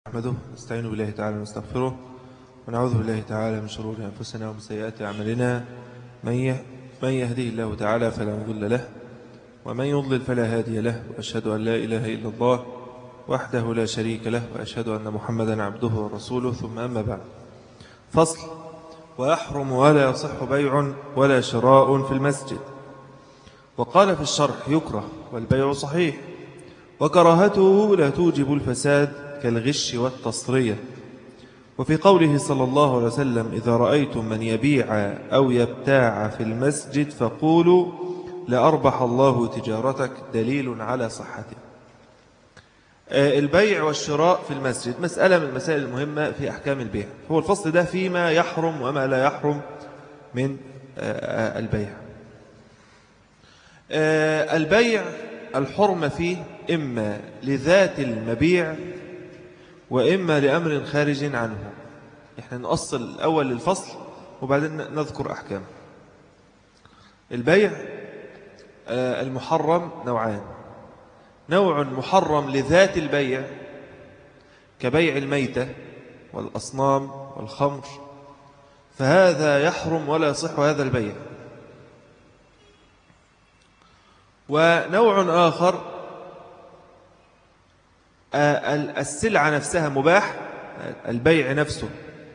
نحمده نستعين بالله تعالى ونستغفره ونعوذ بالله تعالى من شرور أنفسنا ومن سيئات أعمالنا من يه- من يهديه الله تعالى فلا مضل له ومن يضلل فلا هادي له وأشهد أن لا إله إلا الله وحده لا شريك له وأشهد أن محمدا عبده ورسوله ثم أما بعد فصل ويحرم ولا يصح بيع ولا شراء في المسجد وقال في الشرح يكره والبيع صحيح وكراهته لا توجب الفساد كالغش والتصرية وفي قوله صلى الله عليه وسلم إذا رأيتم من يبيع أو يبتاع في المسجد فقولوا لأربح الله تجارتك دليل على صحته آه، البيع والشراء في المسجد مسألة من المسائل المهمة في أحكام البيع هو الفصل ده فيما يحرم وما لا يحرم من آه، آه، البيع آه، البيع الحرمة فيه إما لذات المبيع وإما لأمر خارج عنه إحنا نؤصل الأول للفصل وبعدين نذكر أحكام البيع آه، المحرم نوعان نوع محرم لذات البيع كبيع الميتة والأصنام والخمر فهذا يحرم ولا يصح هذا البيع ونوع آخر آه، ال- السلعة نفسها مباح البيع نفسه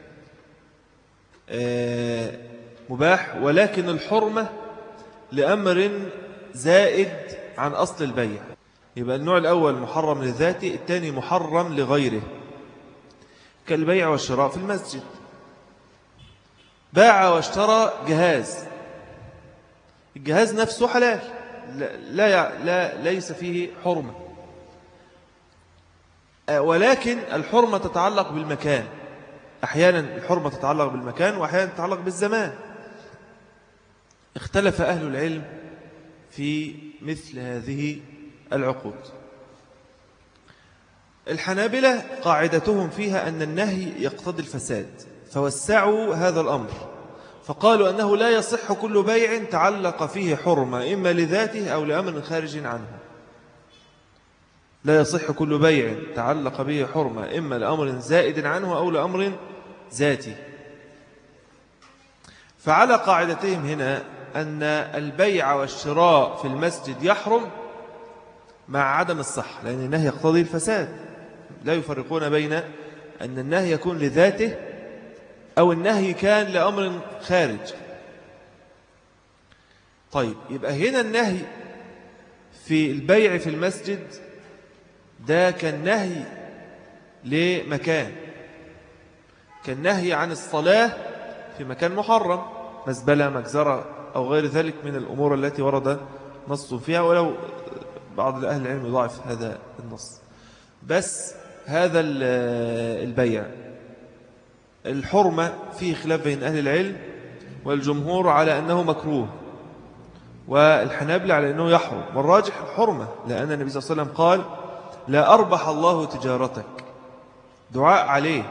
آه، مباح ولكن الحرمة لأمر زائد عن أصل البيع يبقى النوع الأول محرم لذاته الثاني محرم لغيره كالبيع والشراء في المسجد باع واشترى جهاز الجهاز نفسه حلال لا, لا, يع- لا ليس فيه حرمة آه، ولكن الحرمة تتعلق بالمكان أحيانا الحرمة تتعلق بالمكان وأحيانا تتعلق بالزمان اختلف أهل العلم في مثل هذه العقود الحنابلة قاعدتهم فيها أن النهي يقتضي الفساد فوسعوا هذا الأمر فقالوا أنه لا يصح كل بيع تعلق فيه حرمة إما لذاته أو لأمر خارج عنه لا يصح كل بيع تعلق به حرمة إما لأمر زائد عنه أو لأمر ذاتي فعلى قاعدتهم هنا أن البيع والشراء في المسجد يحرم مع عدم الصحة لأن النهي يقتضي الفساد لا يفرقون بين أن النهي يكون لذاته أو النهي كان لأمر خارج طيب يبقى هنا النهي في البيع في المسجد ده كان نهي لمكان كان نهي عن الصلاة في مكان محرم مزبلة مجزرة أو غير ذلك من الأمور التي ورد نص فيها ولو بعض أهل العلم يضاعف هذا النص بس هذا ال- البيع الحرمة فيه خلاف بين أهل العلم والجمهور على أنه مكروه والحنابلة على أنه يحرم والراجح الحرمة لأن النبي صلى الله عليه وسلم قال لا أربح الله تجارتك دعاء عليه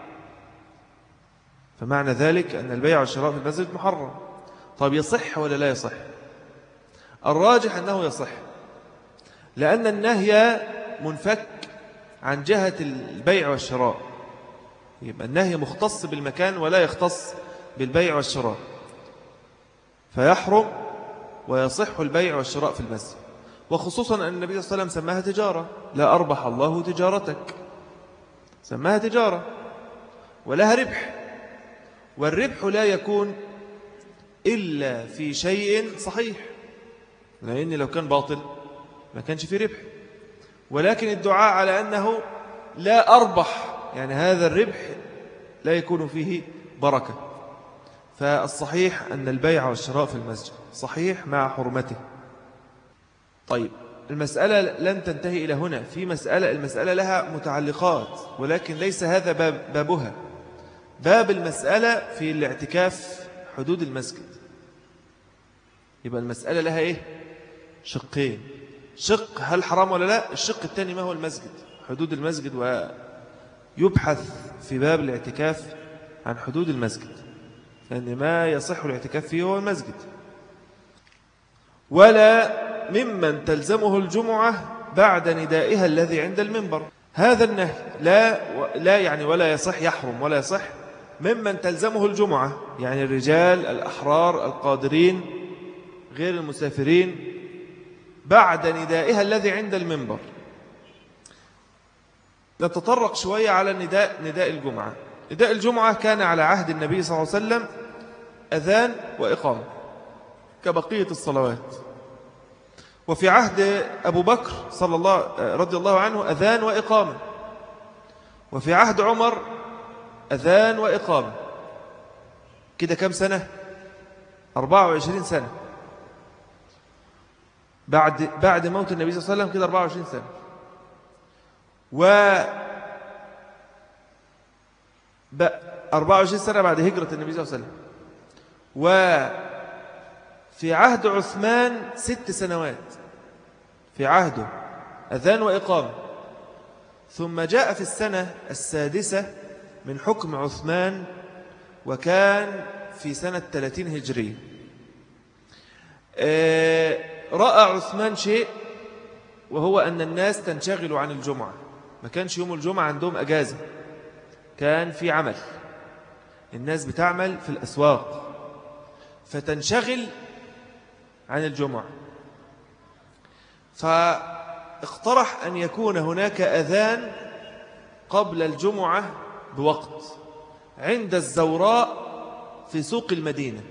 فمعنى ذلك أن البيع والشراء في المسجد محرم طيب يصح ولا لا يصح الراجح أنه يصح لأن النهي منفك عن جهة البيع والشراء يبقى النهي مختص بالمكان ولا يختص بالبيع والشراء فيحرم ويصح البيع والشراء في المسجد وخصوصا أن النبي صلى الله عليه وسلم سماها تجارة لا أربح الله تجارتك سماها تجارة ولها ربح والربح لا يكون إلا في شيء صحيح لأن لو كان باطل ما كانش فيه ربح ولكن الدعاء على أنه لا أربح يعني هذا الربح لا يكون فيه بركة فالصحيح أن البيع والشراء في المسجد صحيح مع حرمته طيب المسألة لن تنتهي إلى هنا في مسألة المسألة لها متعلقات ولكن ليس هذا باب بابها باب المسألة في الاعتكاف حدود المسجد يبقى المسألة لها إيه شقين شق هل حرام ولا لا الشق الثاني ما هو المسجد حدود المسجد ويبحث في باب الاعتكاف عن حدود المسجد لأن ما يصح الاعتكاف فيه هو المسجد ولا ممن تلزمه الجمعة بعد ندائها الذي عند المنبر هذا النهي لا, لا يعني ولا يصح يحرم ولا يصح ممن تلزمه الجمعة يعني الرجال الأحرار القادرين غير المسافرين بعد ندائها الذي عند المنبر نتطرق شوية على نداء نداء الجمعة نداء الجمعة كان على عهد النبي صلى الله عليه وسلم أذان وإقامة كبقية الصلوات وفي عهد أبو بكر صلى الله رضي الله عنه أذان وإقامة وفي عهد عمر أذان وإقامة كده كم سنة 24 سنة بعد بعد موت النبي صلى الله عليه وسلم كده 24 سنة و 24 سنة بعد هجرة النبي صلى الله عليه وسلم وفي عهد عثمان ست سنوات في عهده أذان وإقامة ثم جاء في السنة السادسة من حكم عثمان وكان في سنة 30 هجرية آه، رأى عثمان شيء وهو أن الناس تنشغل عن الجمعة ما كانش يوم الجمعة عندهم أجازة كان في عمل الناس بتعمل في الأسواق فتنشغل عن الجمعة فاقترح أن يكون هناك أذان قبل الجمعة بوقت عند الزوراء في سوق المدينة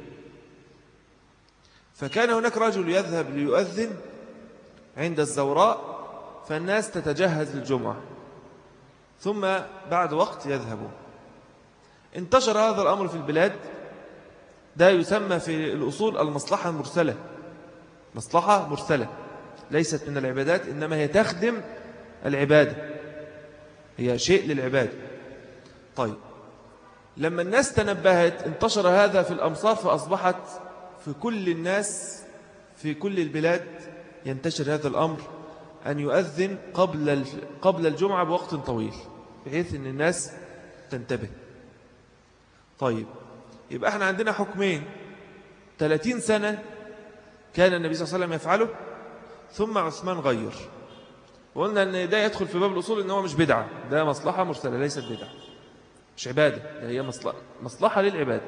فكان هناك رجل يذهب ليؤذن عند الزوراء فالناس تتجهز للجمعة ثم بعد وقت يذهبون انتشر هذا الأمر في البلاد ده يسمى في الأصول المصلحة المرسلة مصلحة مرسلة ليست من العبادات إنما هي تخدم العبادة هي شيء للعبادة طيب لما الناس تنبهت انتشر هذا في الأمصار فأصبحت في كل الناس في كل البلاد ينتشر هذا الأمر أن يؤذن قبل قبل الجمعة بوقت طويل بحيث أن الناس تنتبه طيب يبقى احنا عندنا حكمين 30 سنة كان النبي صلى الله عليه وسلم يفعله ثم عثمان غير وقلنا أن ده يدخل في باب الأصول أنه مش بدعة ده مصلحة مرسلة ليست بدعة مش عبادة ده هي مصلحة, مصلحة للعبادة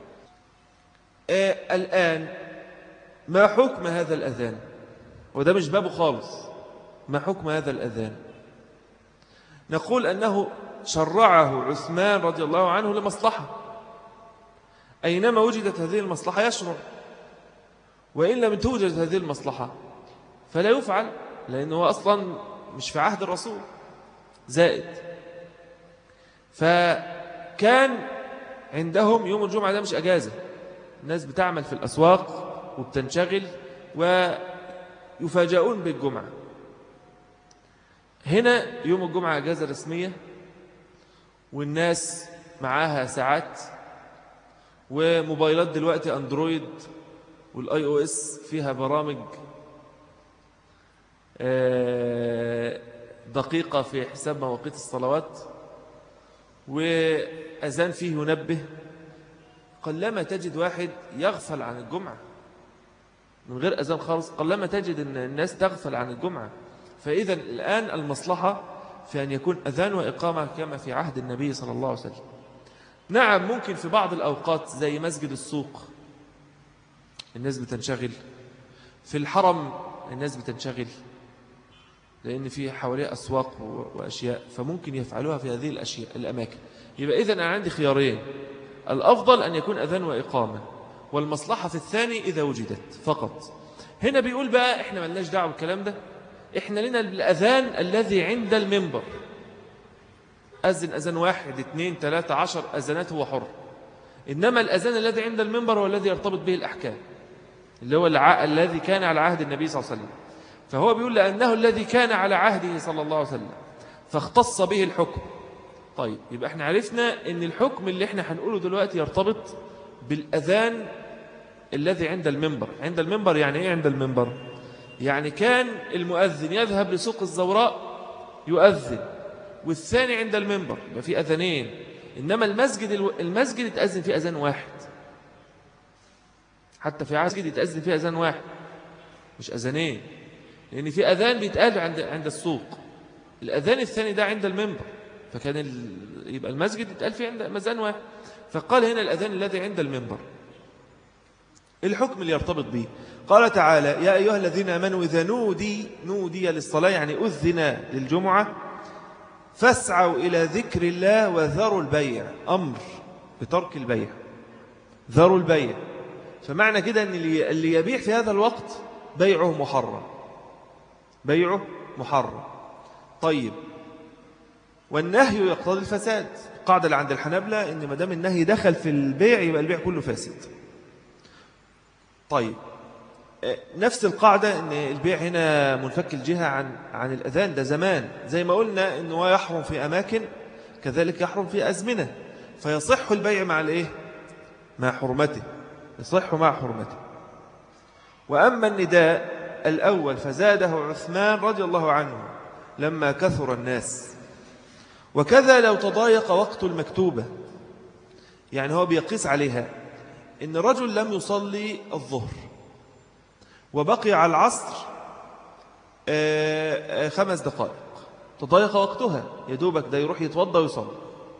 آه الآن ما حكم هذا الأذان وده مش بابه خالص ما حكم هذا الأذان نقول أنه شرعه عثمان رضي الله عنه لمصلحة أينما وجدت هذه المصلحة يشرع وإن لم توجد هذه المصلحة فلا يفعل لأنه أصلا مش في عهد الرسول زائد فكان عندهم يوم الجمعة ده مش أجازة الناس بتعمل في الأسواق وبتنشغل ويفاجئون بالجمعة هنا يوم الجمعة أجازة رسمية والناس معاها ساعات وموبايلات دلوقتي أندرويد والآي أو إس فيها برامج آه، دقيقة في حساب مواقيت الصلوات وأذان فيه ينبه قلما تجد واحد يغفل عن الجمعة من غير أذان خالص قلما تجد أن الناس تغفل عن الجمعة فإذا الآن المصلحة في أن يكون أذان وإقامة كما في عهد النبي صلى الله عليه وسلم نعم ممكن في بعض الأوقات زي مسجد السوق الناس بتنشغل في الحرم الناس بتنشغل لأن في حواليه أسواق وأشياء فممكن يفعلوها في هذه الأشياء الأماكن يبقى إذن أنا عندي خيارين الأفضل أن يكون أذان وإقامة والمصلحة في الثاني إذا وجدت فقط هنا بيقول بقى إحنا ملناش دعوة بالكلام ده إحنا لنا الأذان الذي عند المنبر أذن أذان واحد اثنين ثلاثة عشر أذانات هو حر إنما الأذان الذي عند المنبر هو الذي يرتبط به الأحكام اللي هو الذي كان على عهد النبي صلى الله عليه وسلم فهو بيقول لأنه الذي كان على عهده صلى الله عليه وسلم فاختص به الحكم طيب يبقى احنا عرفنا ان الحكم اللي احنا هنقوله دلوقتي يرتبط بالأذان الذي عند المنبر عند المنبر يعني ايه عند المنبر يعني كان المؤذن يذهب لسوق الزوراء يؤذن والثاني عند المنبر يبقى في أذانين إنما المسجد المسجد يتأذن فيه أذان واحد حتى في عسجد يتأذن فيه أذان واحد مش أذانين لأن في أذان بيتقال عند عند السوق الأذان الثاني ده عند المنبر فكان ال... يبقى المسجد يتقال فيه عند مزان واحد فقال هنا الأذان الذي عند المنبر الحكم اللي يرتبط به قال تعالى يا أيها الذين أمنوا إذا نودي نودي للصلاة يعني أذن للجمعة فاسعوا إلى ذكر الله وذروا البيع أمر بترك البيع ذروا البيع فمعنى كده أن اللي يبيع في هذا الوقت بيعه محرم بيعه محرم طيب والنهي يقتضي الفساد القاعدة اللي عند الحنابلة إن ما دام النهي دخل في البيع يبقى البيع كله فاسد طيب نفس القاعدة أن البيع هنا منفك الجهة عن عن الأذان ده زمان زي ما قلنا أنه يحرم في أماكن كذلك يحرم في أزمنة فيصح البيع مع الإيه؟ مع حرمته يصح مع حرمته وأما النداء الأول فزاده عثمان رضي الله عنه لما كثر الناس وكذا لو تضايق وقت المكتوبة يعني هو بيقيس عليها إن رجل لم يصلي الظهر وبقي على العصر آه، آه، خمس دقائق تضايق وقتها يدوبك ده يروح يتوضى ويصلي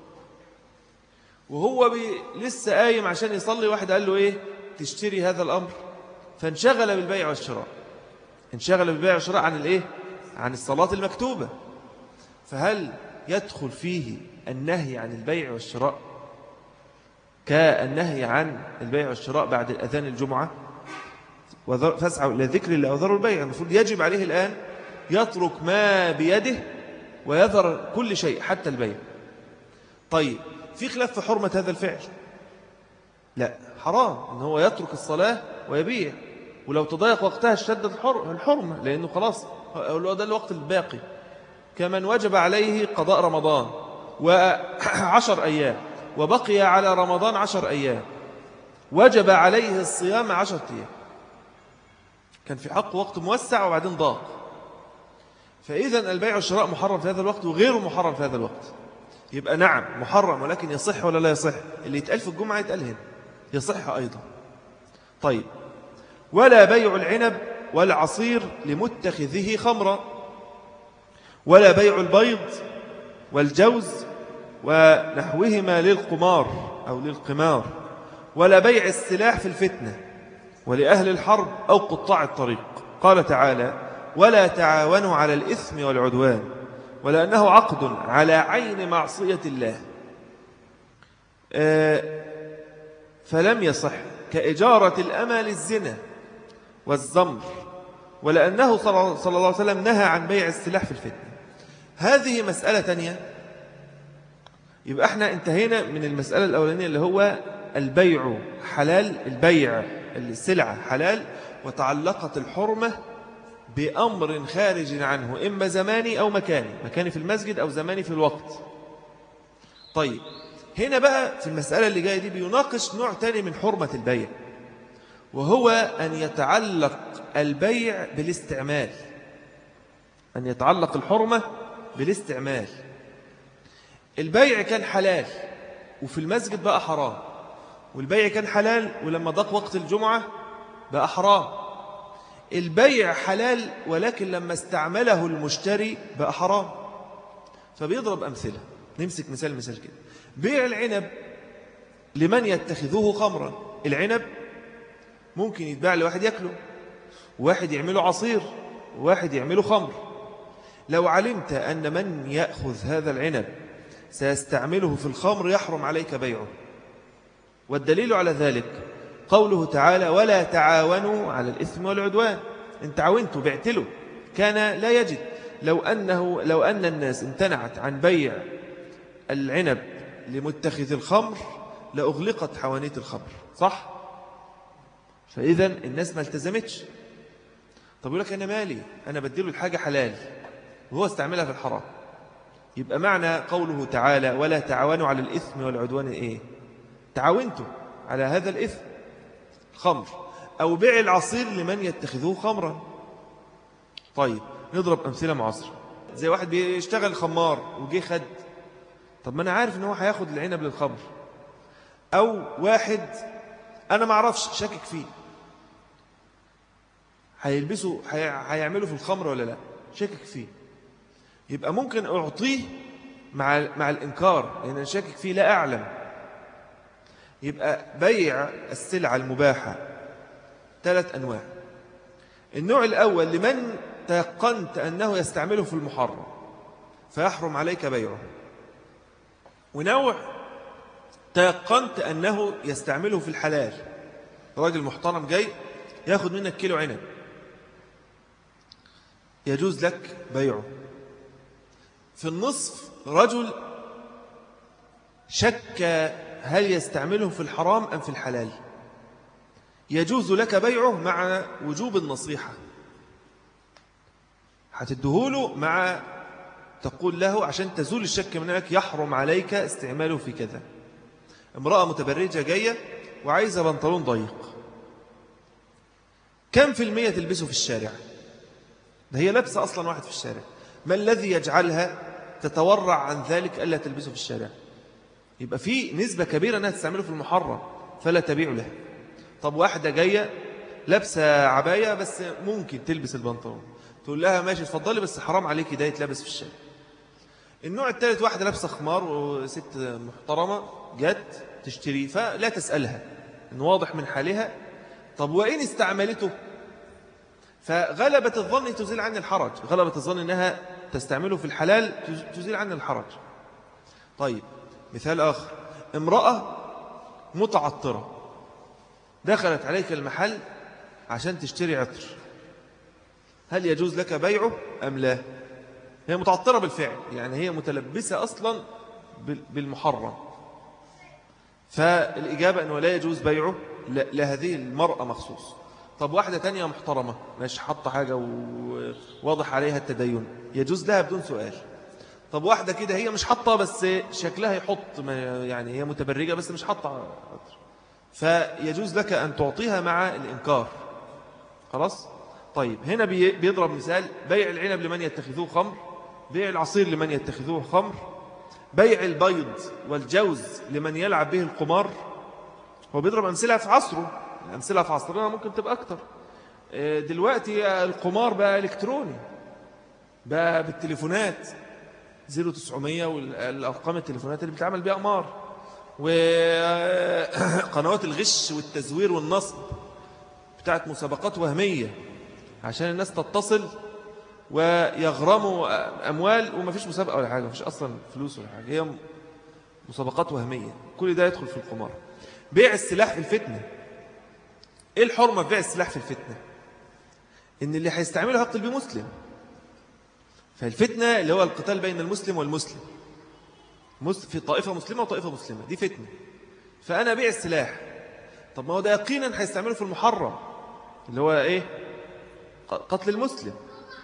وهو بي لسه قايم عشان يصلي واحد قال له ايه تشتري هذا الأمر فانشغل بالبيع والشراء انشغل بالبيع والشراء عن الايه عن الصلاة المكتوبة فهل يدخل فيه النهي عن البيع والشراء كالنهي عن البيع والشراء بعد الأذان الجمعة فاسعوا إلى ذكر الله وذروا البيع المفروض يجب عليه الآن يترك ما بيده ويذر كل شيء حتى البيع طيب في خلاف في حرمة هذا الفعل لا حرام ان هو يترك الصلاة ويبيع ولو تضايق وقتها اشتد الحرمة لأنه خلاص هو ده الوقت الباقي كمن وجب عليه قضاء رمضان وعشر أيام وبقي على رمضان عشر أيام وجب عليه الصيام عشر أيام كان في حق وقت موسع وبعدين ضاق فإذا البيع والشراء محرم في هذا الوقت وغيره محرم في هذا الوقت يبقى نعم محرم ولكن يصح ولا لا يصح اللي يتقال في الجمعة يتقال هنا يصح أيضا طيب ولا بيع العنب والعصير لمتخذه خمرا ولا بيع البيض والجوز ونحوهما للقمار أو للقمار ولا بيع السلاح في الفتنة ولأهل الحرب أو قطاع الطريق قال تعالى ولا تعاونوا على الإثم والعدوان ولأنه عقد على عين معصية الله آه، فلم يصح كإجارة الأمى للزنا والزمر ولأنه صلى الله عليه وسلم نهى عن بيع السلاح في الفتنة هذه مسألة تانية يبقى احنا انتهينا من المسألة الأولانية اللي هو البيع حلال البيع السلعة حلال وتعلقت الحرمة بأمر خارج عنه إما زماني أو مكاني مكاني في المسجد أو زماني في الوقت طيب هنا بقى في المسألة اللي جاية دي بيناقش نوع تاني من حرمة البيع وهو أن يتعلق البيع بالاستعمال أن يتعلق الحرمة بالاستعمال البيع كان حلال وفي المسجد بقى حرام والبيع كان حلال ولما ضاق وقت الجمعة بقى حرام البيع حلال ولكن لما استعمله المشتري بقى حرام فبيضرب أمثلة نمسك مثال مثال كده بيع العنب لمن يتخذوه خمرا العنب ممكن يتباع لواحد يأكله واحد يعمله عصير وواحد يعمله خمر لو علمت أن من يأخذ هذا العنب سيستعمله في الخمر يحرم عليك بيعه والدليل على ذلك قوله تعالى ولا تعاونوا على الإثم والعدوان إن تعاونتوا بعتلوا كان لا يجد لو أنه لو أن الناس امتنعت عن بيع العنب لمتخذ الخمر لأغلقت حوانيت الخمر صح؟ فإذا الناس ما التزمتش طب يقول لك أنا مالي أنا بديله الحاجة حلال وهو استعملها في الحرام يبقى معنى قوله تعالى ولا تعاونوا على الإثم والعدوان إيه تعاونتوا على هذا الإثم خمر أو بيع العصير لمن يتخذوه خمرا طيب نضرب أمثلة معاصرة زي واحد بيشتغل خمار وجي خد طب ما أنا عارف أنه هياخد العنب للخمر أو واحد أنا ما أعرفش شاكك فيه هيلبسوا هيعملوا في الخمر ولا لا شاكك فيه يبقى ممكن أعطيه مع, مع الإنكار لأن أنا شاكك فيه لا أعلم يبقى بيع السلعة المباحة ثلاث أنواع النوع الأول لمن تيقنت أنه يستعمله في المحرم فيحرم عليك بيعه ونوع تيقنت أنه يستعمله في الحلال راجل محترم جاي ياخد منك كيلو عنب يجوز لك بيعه في النصف رجل شك هل يستعمله في الحرام أم في الحلال يجوز لك بيعه مع وجوب النصيحة هتدهوله مع تقول له عشان تزول الشك منك يحرم عليك استعماله في كذا امرأة متبرجة جاية وعايزة بنطلون ضيق كم في المية تلبسه في الشارع ده هي لابسة أصلا واحد في الشارع ما الذي يجعلها تتورع عن ذلك ألا تلبسه في الشارع يبقى في نسبة كبيرة أنها تستعمله في المحرم فلا تبيع له طب واحدة جاية لابسة عباية بس ممكن تلبس البنطلون تقول لها ماشي اتفضلي بس حرام عليك ده يتلبس في الشارع النوع الثالث واحدة لابسة خمار وست محترمة جت تشتري فلا تسألها إن واضح من حالها طب وإن استعملته فغلبة الظن تزيل عن الحرج غلبة الظن أنها تستعمله في الحلال تزيل عن الحرج طيب مثال آخر امرأة متعطرة دخلت عليك المحل عشان تشتري عطر هل يجوز لك بيعه أم لا هي متعطرة بالفعل يعني هي متلبسة أصلا بالمحرم فالإجابة أنه لا يجوز بيعه لهذه المرأة مخصوص طب واحدة تانية محترمة مش حاطة حاجة وواضح عليها التدين يجوز لها بدون سؤال طب واحدة كده هي مش حاطة بس شكلها يحط يعني هي متبرجة بس مش حاطة فيجوز لك أن تعطيها مع الإنكار خلاص طيب هنا بيضرب مثال بيع العنب لمن يتخذوه خمر بيع العصير لمن يتخذوه خمر بيع البيض والجوز لمن يلعب به القمار هو بيضرب أمثلة في عصره الأمثلة في عصرنا ممكن تبقى أكتر آه، دلوقتي القمار بقى إلكتروني بقى بالتليفونات 0900 والأرقام التليفونات اللي بتعمل بها أمار وقنوات الغش والتزوير والنصب بتاعت مسابقات وهمية عشان الناس تتصل ويغرموا أموال وما فيش مسابقة ولا حاجة ما فيش أصلا فلوس ولا حاجة هي مسابقات وهمية كل ده يدخل في القمار بيع السلاح في الفتنة ايه الحرمة في بيع السلاح في الفتنة ان اللي هيستعمله هيقتل بيه مسلم فالفتنة اللي هو القتال بين المسلم والمسلم في طائفة مسلمة وطائفة مسلمة دي فتنة فأنا بيع السلاح طب ما هو ده يقينا هيستعمله في المحرم اللي هو ايه قتل المسلم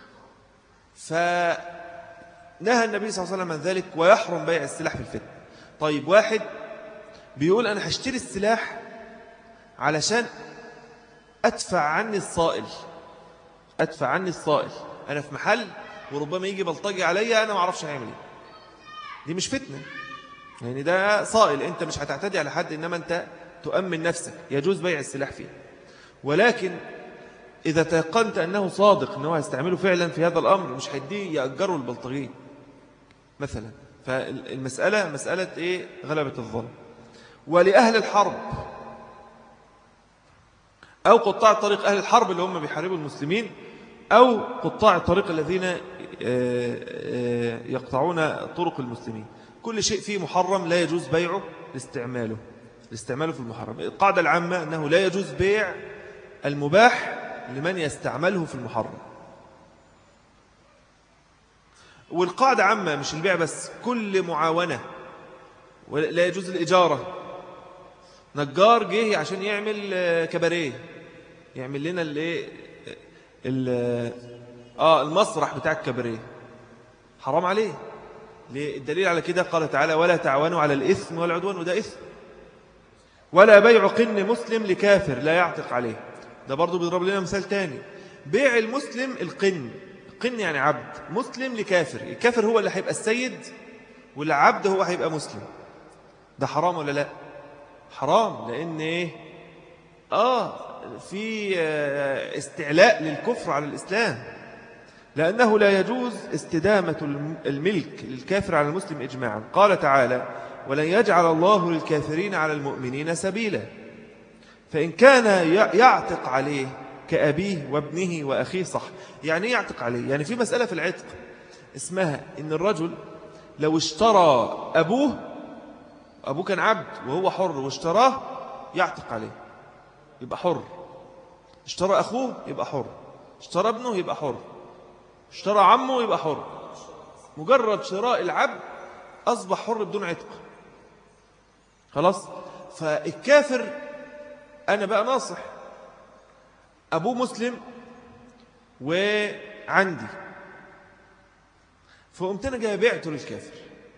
فنهى النبي صلى الله عليه وسلم عن ذلك ويحرم بيع السلاح في الفتنة طيب واحد بيقول أنا هشتري السلاح علشان أدفع عني الصائل أدفع عني الصائل أنا في محل وربما يجي بلطجي عليا أنا ما أعرفش هيعمل إيه دي مش فتنة يعني ده صائل أنت مش هتعتدي على حد إنما أنت تؤمن نفسك يجوز بيع السلاح فيه ولكن إذا تيقنت أنه صادق أنه هيستعمله فعلا في هذا الأمر مش هيديه يأجره البلطجي مثلا فالمسألة مسألة إيه غلبة الظلم ولأهل الحرب أو قطاع الطريق أهل الحرب اللي هم بيحاربوا المسلمين أو قطاع الطريق الذين آه، آه، يقطعون طرق المسلمين كل شيء فيه محرم لا يجوز بيعه لاستعماله لاستعماله في المحرم القاعدة العامة أنه لا يجوز بيع المباح لمن يستعمله في المحرم والقاعدة عامة مش البيع بس كل معاونة لا يجوز الإجارة نجار جه عشان يعمل آه، كباريه يعمل لنا الايه اه المسرح بتاع الكباريه حرام عليه الدليل على كده قال تعالى ولا تعاونوا على الإثم والعدوان وده إثم ولا بيع قن مسلم لكافر لا يعتق عليه ده برضو بيضرب لنا مثال تاني بيع المسلم القن قن يعني عبد مسلم لكافر الكافر هو اللي هيبقى السيد والعبد هو هيبقى مسلم ده حرام ولا لا حرام لأن إيه آه في آه، استعلاء للكفر على الإسلام لأنه لا يجوز استدامة الملك للكافر على المسلم إجماعا قال تعالى ولن يجعل الله للكافرين على المؤمنين سبيلا فإن كان يعتق عليه كأبيه وابنه وأخيه صح يعني ايه يعتق عليه يعني في مسألة في العتق اسمها إن الرجل لو اشترى أبوه أبوه كان عبد وهو حر واشتراه يعتق عليه يبقى حر اشترى أخوه يبقى حر اشترى ابنه يبقى حر اشترى عمه يبقى حر مجرد شراء العبد أصبح حر بدون عتق خلاص فالكافر أنا بقى ناصح أبوه مسلم وعندي فقمت أنا جاي بعته للكافر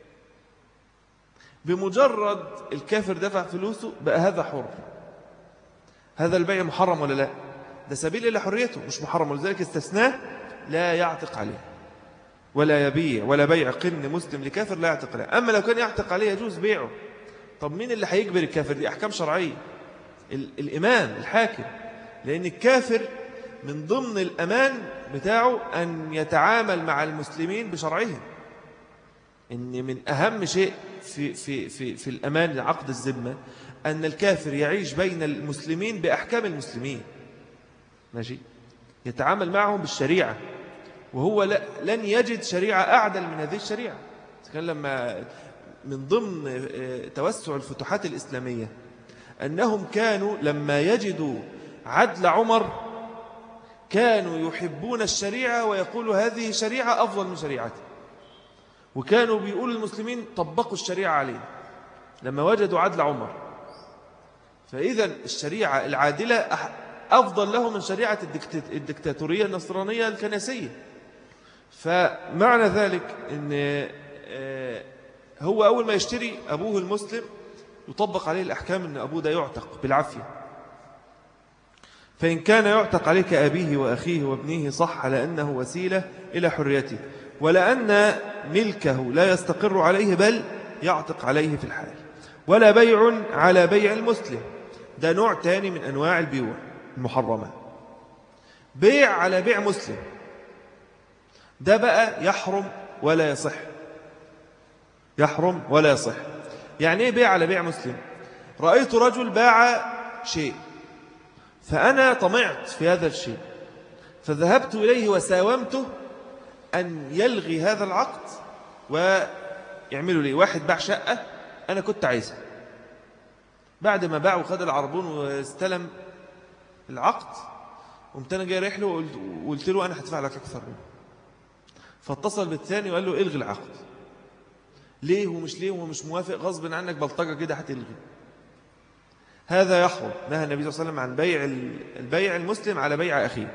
بمجرد الكافر دفع فلوسه بقى هذا حر هذا البيع محرم ولا لا ده سبيل إلى حريته مش محرم ولذلك استثناه لا يعتق عليه ولا يبيع ولا بيع قن مسلم لكافر لا يعتق عليه أما لو كان يعتق عليه يجوز بيعه طب مين اللي هيجبر الكافر دي أحكام شرعية الإمام الحاكم لأن الكافر من ضمن الأمان بتاعه أن يتعامل مع المسلمين بشرعهم إن من أهم شيء في, في, في, في الأمان عقد الزمة أن الكافر يعيش بين المسلمين بأحكام المسلمين ماشي يتعامل معهم بالشريعة وهو لن يجد شريعة أعدل من هذه الشريعة كان لما من ضمن آه، توسع الفتوحات الإسلامية أنهم كانوا لما يجدوا عدل عمر كانوا يحبون الشريعة ويقولوا هذه شريعة أفضل من شريعته وكانوا بيقولوا المسلمين طبقوا الشريعة عليه لما وجدوا عدل عمر فإذا الشريعة العادلة أفضل له من شريعة الدكتاتورية النصرانية الكنسية فمعنى ذلك أن آه، هو أول ما يشتري أبوه المسلم يطبق عليه الأحكام أن أبوه ده يعتق بالعافية فإن كان يعتق عليه كأبيه وأخيه وابنه صح لأنه وسيلة إلى حريته ولأن ملكه لا يستقر عليه بل يعتق عليه في الحال ولا بيع على بيع المسلم ده نوع تاني من أنواع البيوع المحرمة بيع على بيع مسلم ده بقى يحرم ولا يصح يحرم ولا يصح يعني ايه بيع على بيع مسلم رأيت رجل باع شيء فأنا طمعت في هذا الشيء فذهبت إليه وساومته أن يلغي هذا العقد ويعملوا لي واحد باع شقة أنا كنت عايزها بعد ما باع وخد العربون واستلم العقد قمت أنا جاي رايح له وقلت له أنا هدفع لك أكثر منه فاتصل بالثاني وقال له الغي العقد ليه ومش ليه ومش موافق غصب عنك بلطجة كده هتلغي هذا يحرم نهى النبي صلى الله عليه وسلم عن بيع البيع المسلم على بيع أخيه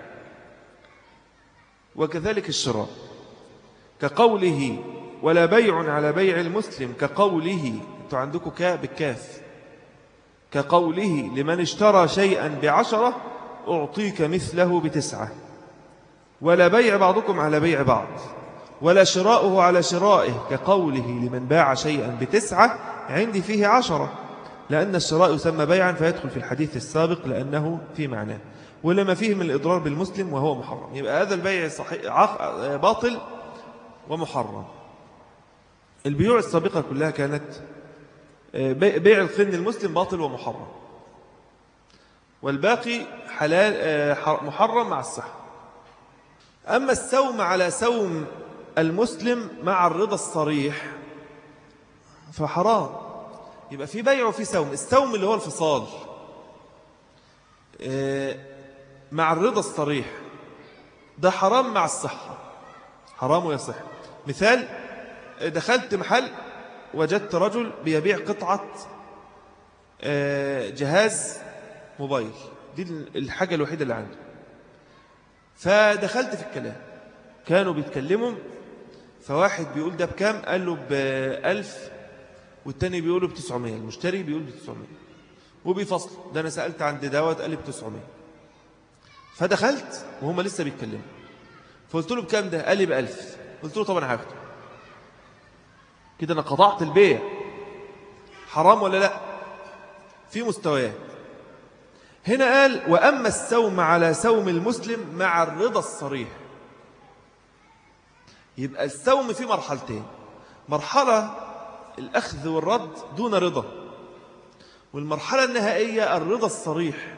وكذلك الشراء كقوله ولا بيع على بيع المسلم كقوله انتوا عندكم كاء بالكاف كقوله لمن اشترى شيئا بعشرة أعطيك مثله بتسعة ولا بيع بعضكم على بيع بعض ولا شراؤه على شرائه كقوله لمن باع شيئا بتسعة عندي فيه عشرة لأن الشراء يسمى بيعا فيدخل في الحديث السابق لأنه في معناه ولما فيه من الإضرار بالمسلم وهو محرم يبقى هذا البيع صحيح باطل ومحرم البيوع السابقة كلها كانت آه، بيع الخن المسلم باطل ومحرم والباقي حلال آه، محرم مع الصحة أما السوم على سوم المسلم مع الرضا الصريح فحرام يبقى في بيع وفي سوم السوم اللي هو الفصال آه، مع الرضا الصريح ده حرام مع الصحة حرام ويصح مثال دخلت محل وجدت رجل بيبيع قطعة آه، جهاز موبايل دي الحاجة الوحيدة اللي عنده فدخلت في الكلام كانوا بيتكلموا فواحد بيقول ده بكام قال له بألف والتاني بيقوله بتسعمية المشتري بيقول بتسعمية وبيفصل ده أنا سألت عند دوت قال لي بتسعمية فدخلت وهم لسه بيتكلموا فقلت له بكام ده قال لي بألف قلت له طب أنا هاخده كده أنا قطعت البيع حرام ولا لا في مستويات هنا قال وأما السوم على سوم المسلم مع الرضا الصريح يبقى السوم في مرحلتين مرحلة الأخذ والرد دون رضا والمرحلة النهائية الرضا الصريح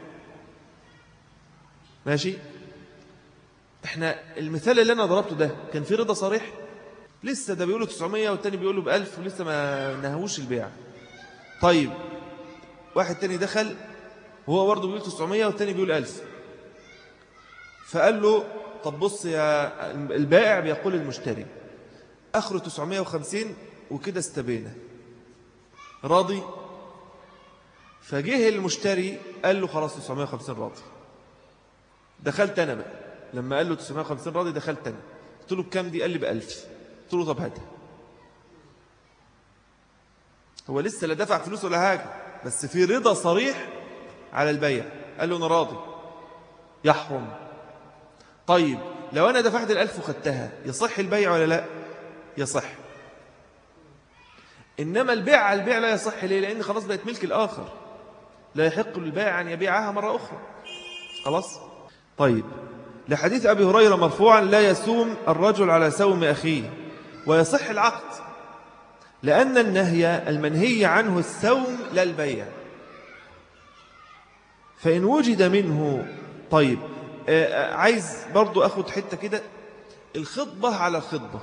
ماشي احنا المثال اللي انا ضربته ده كان فيه رضا صريح لسه ده بيقولوا 900 والتاني بيقولوا بألف ولسه ما نهوش البيع طيب واحد تاني دخل وهو برضه بيقول 900 والتاني بيقول 1000 فقال له طب بص يا البائع بيقول المشتري اخره 950 وكده استبينا راضي فجه المشتري قال له خلاص 950 راضي دخلت انا بقى لما قال له 950 راضي دخلت انا قلت له بكام دي قال لي ب 1000 قلت له طب هاتها هو لسه لا دفع فلوس ولا حاجه بس في رضا صريح على البيع قال له انا راضي يحرم طيب لو انا دفعت الألف وخدتها يصح البيع ولا لا يصح إنما البيع على البيع لا يصح ليه لأن خلاص بقت ملك الآخر لا يحق للبائع أن يبيعها مرة أخرى خلاص طيب لحديث أبي هريرة مرفوعا لا يسوم الرجل على سوم أخيه ويصح العقد لأن النهي المنهي عنه السوم لا البيع فإن وجد منه طيب عايز برضو أخذ حتة كده الخطبة على الخطبة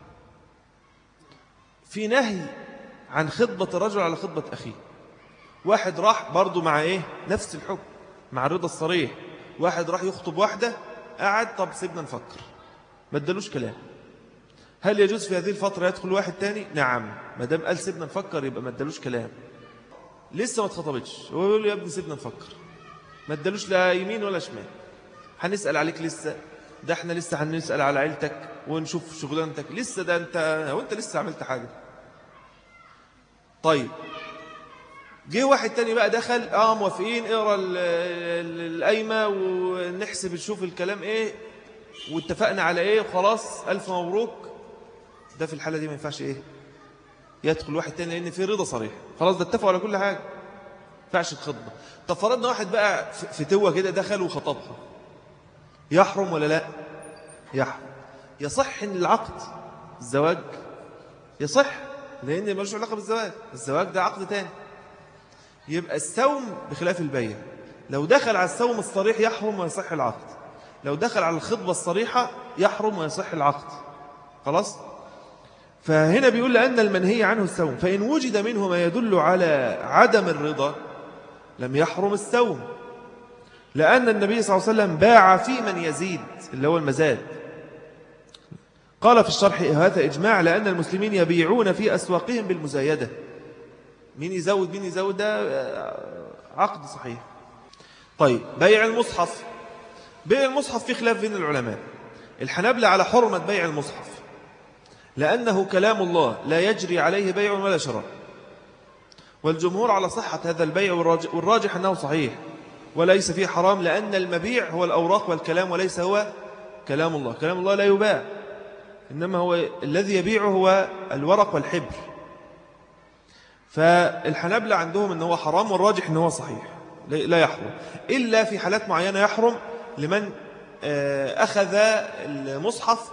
في نهي عن خطبة الرجل على خطبة أخيه واحد راح برضو مع إيه نفس الحكم مع الرضا الصريح واحد راح يخطب واحدة قعد طب سيبنا نفكر ما ادالوش كلام هل يجوز في هذه الفترة يدخل واحد تاني نعم ما دام قال سيبنا نفكر يبقى ما ادالوش كلام لسه ما اتخطبتش هو يقول له يا ابني سيبنا نفكر ما ادالوش لا يمين ولا شمال هنسأل عليك لسه ده احنا لسه هنسأل على عيلتك ونشوف شغلانتك لسه ده انت وانت لسه عملت حاجة طيب جه واحد تاني بقى دخل اه موافقين اقرا القايمه ونحسب نشوف الكلام ايه واتفقنا على ايه وخلاص الف مبروك ده في الحاله دي ما ينفعش ايه يدخل واحد تاني لان في رضا صريح خلاص ده اتفقوا على كل حاجه ما ينفعش الخطبه طب فرضنا واحد بقى في توه كده دخل وخطبها يحرم ولا لا يحرم يصح ان العقد الزواج يصح لان ملوش علاقه بالزواج الزواج ده عقد تاني يبقى السوم بخلاف البيع لو دخل على السوم الصريح يحرم ويصح العقد لو دخل على الخطبة الصريحة يحرم ويصح العقد خلاص فهنا بيقول لأن المنهي عنه السوم فإن وجد منه ما يدل على عدم الرضا لم يحرم السوم لأن النبي صلى الله عليه وسلم باع في من يزيد اللي هو المزاد قال في الشرح هذا إجماع لأن المسلمين يبيعون في أسواقهم بالمزايدة مين يزود مين يزود ده عقد صحيح طيب بيع المصحف بيع المصحف في خلاف بين العلماء الحنابلة على حرمة بيع المصحف لأنه كلام الله لا يجري عليه بيع ولا شراء والجمهور على صحة هذا البيع والراجح أنه صحيح وليس فيه حرام لأن المبيع هو الأوراق والكلام وليس هو كلام الله كلام الله لا يباع إنما هو الذي يبيعه هو الورق والحبر فالحنابلة عندهم أنه حرام والراجح أنه صحيح لا يحرم إلا في حالات معينة يحرم لمن أخذ المصحف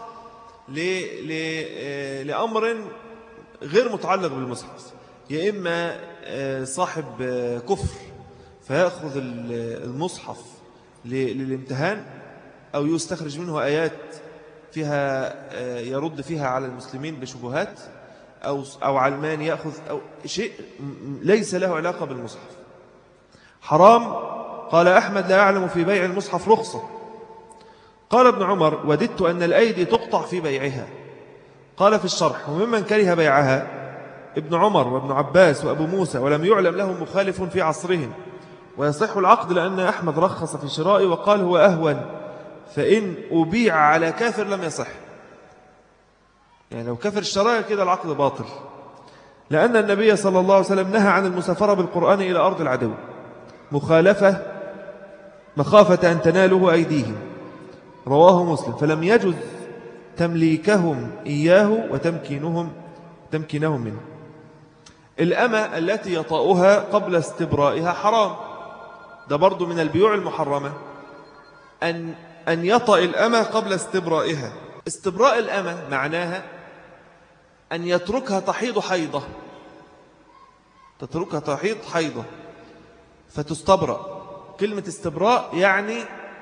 لأمر غير متعلق بالمصحف يا إما صاحب كفر فيأخذ المصحف للامتهان أو يستخرج منه آيات فيها يرد فيها على المسلمين بشبهات أو, أو علمان يأخذ أو شيء ليس له علاقة بالمصحف حرام قال أحمد لا أعلم في بيع المصحف رخصة قال ابن عمر وددت أن الأيدي تقطع في بيعها قال في الشرح وممن كره بيعها ابن عمر وابن عباس وأبو موسى ولم يعلم له مخالف في عصرهم ويصح العقد لأن أحمد رخص في شرائه وقال هو أهون فإن أبيع على كافر لم يصح يعني لو كفر الشرائع كده العقد باطل لأن النبي صلى الله عليه وسلم نهى عن المسافرة بالقرآن إلى أرض العدو مخالفة مخافة أن تناله أيديهم رواه مسلم فلم يجز تمليكهم إياه وتمكينهم تمكينهم منه الأمة التي يطأها قبل استبرائها حرام ده برضو من البيوع المحرمة أن, أن يطأ الأمة قبل استبرائها استبراء الأمة معناها أن يتركها تحيض حيضة تتركها تحيض حيضة فتستبرأ كلمة استبراء يعني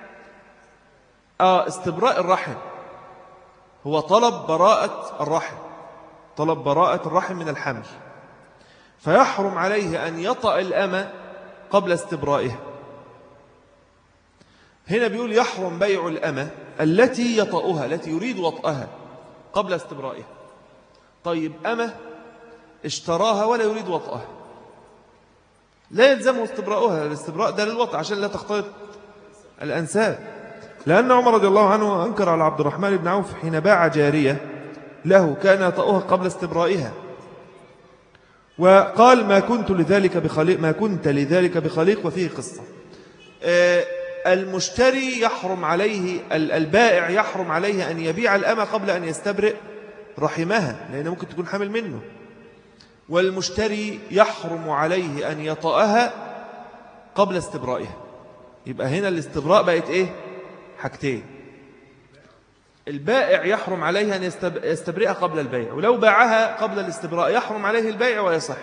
آه استبراء الرحم هو طلب براءة الرحم طلب براءة الرحم من الحمل فيحرم عليه أن يطأ الأمة قبل استبرائها هنا بيقول يحرم بيع الأمة التي يطأها التي يريد وطأها قبل استبرائها طيب أمة اشتراها ولا يريد وطأها لا يلزمه استبراؤها الاستبراء ده للوطأ عشان لا تختلط الأنساب لأن عمر رضي الله عنه أنكر على عبد الرحمن بن عوف حين باع جارية له كان يطأها قبل استبرائها وقال ما كنت لذلك بخليق ما كنت لذلك بخليق وفيه قصة آه، المشتري يحرم عليه البائع يحرم عليه أن يبيع الأمة قبل أن يستبرئ رحمها لأنه ممكن تكون حامل منه والمشتري يحرم عليه أن يطأها قبل استبرائها يبقى هنا الاستبراء بقت إيه حاجتين البائع يحرم عليه أن يستبرئها قبل البيع ولو باعها قبل الاستبراء يحرم عليه البيع ويصح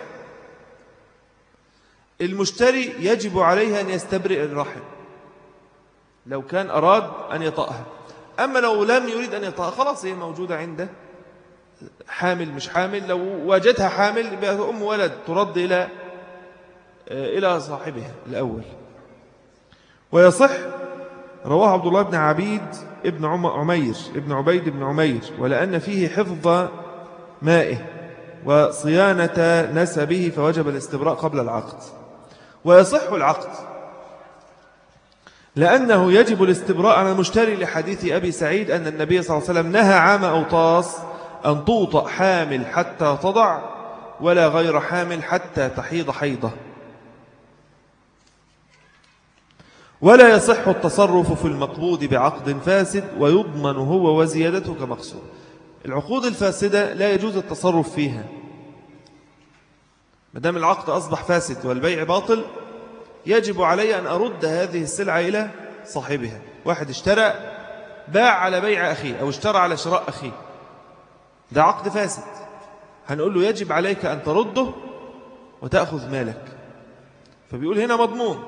المشتري يجب عليه أن يستبرئ الرحم لو كان أراد أن يطأها أما لو لم يريد أن يطأها خلاص هي موجودة عنده حامل مش حامل لو وجدها حامل أم ولد ترد إلى إلى صاحبها الأول ويصح رواه عبد الله بن عبيد ابن عمير ابن عبيد بن عمير ولأن فيه حفظ مائه وصيانة نسبه فوجب الاستبراء قبل العقد ويصح العقد لأنه يجب الاستبراء على المشتري لحديث أبي سعيد أن النبي صلى الله عليه وسلم نهى عام أوطاس أن توطأ حامل حتى تضع ولا غير حامل حتى تحيض حيضه ولا يصح التصرف في المقبوض بعقد فاسد ويضمن هو وزيادته كمقصود العقود الفاسدة لا يجوز التصرف فيها مدام العقد أصبح فاسد والبيع باطل يجب علي أن أرد هذه السلعة إلى صاحبها واحد اشترى باع على بيع أخيه أو اشترى على شراء أخيه ده عقد فاسد هنقول له يجب عليك أن ترده وتأخذ مالك فبيقول هنا مضمون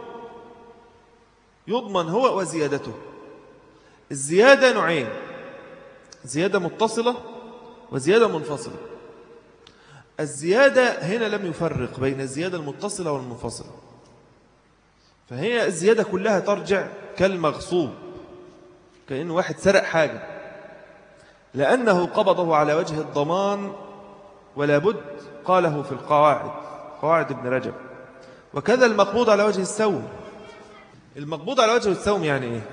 يضمن هو وزيادته الزيادة نوعين زيادة متصلة وزيادة منفصلة الزيادة هنا لم يفرق بين الزيادة المتصلة والمنفصلة فهي الزيادة كلها ترجع كالمغصوب كأن واحد سرق حاجة لأنه قبضه على وجه الضمان ولا بد قاله في القواعد قواعد ابن رجب وكذا المقبوض على وجه السوم المقبوض على وجه السوم يعني إيه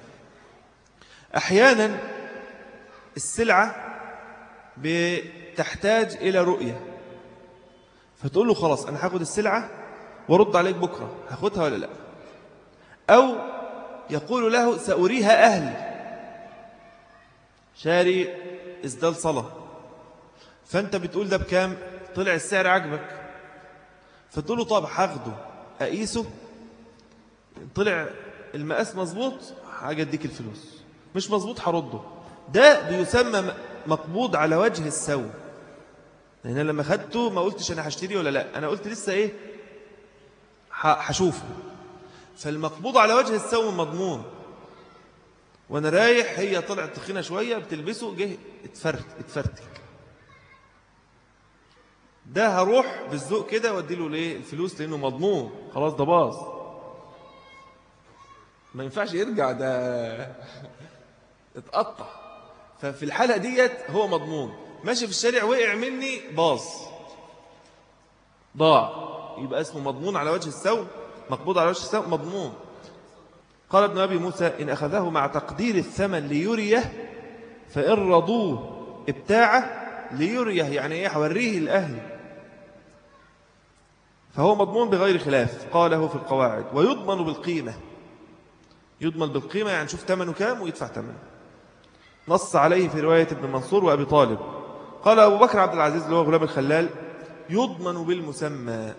أحيانا السلعة بتحتاج إلى رؤية فتقول له خلاص أنا هاخد السلعة ورد عليك بكرة هاخدها ولا لا أو يقول له سأريها أهلي شاري إزدال صلاة فأنت بتقول ده بكام طلع السعر عجبك فتقول له طب هاخده أقيسه طلع المقاس مظبوط حاجة اديك الفلوس مش مظبوط هرده ده بيسمى مقبوض على وجه السو لأن لما خدته ما قلتش أنا هشتري ولا لا أنا قلت لسه إيه هشوفه فالمقبوض على وجه السو مضمون وانا رايح هي طلعت تخينه شويه بتلبسه جه اتفرت اتفرتك ده هروح بالذوق كده وادي له ليه الفلوس لانه مضمون خلاص ده باظ ما ينفعش يرجع ده اتقطع ففي الحالة ديت هو مضمون ماشي في الشارع وقع مني باظ ضاع يبقى اسمه مضمون على وجه السوء مقبوض على وجه السوء مضمون قال ابن أبي موسى إن أخذه مع تقدير الثمن ليريه فإن رضوه ابتاعه ليريه يعني إيه حوريه الأهل فهو مضمون بغير خلاف قاله في القواعد ويضمن بالقيمة يضمن بالقيمة يعني شوف ثمنه كام ويدفع ثمنه نص عليه في رواية ابن منصور وأبي طالب قال أبو بكر عبد العزيز اللي هو غلام الخلال يضمن بالمسمى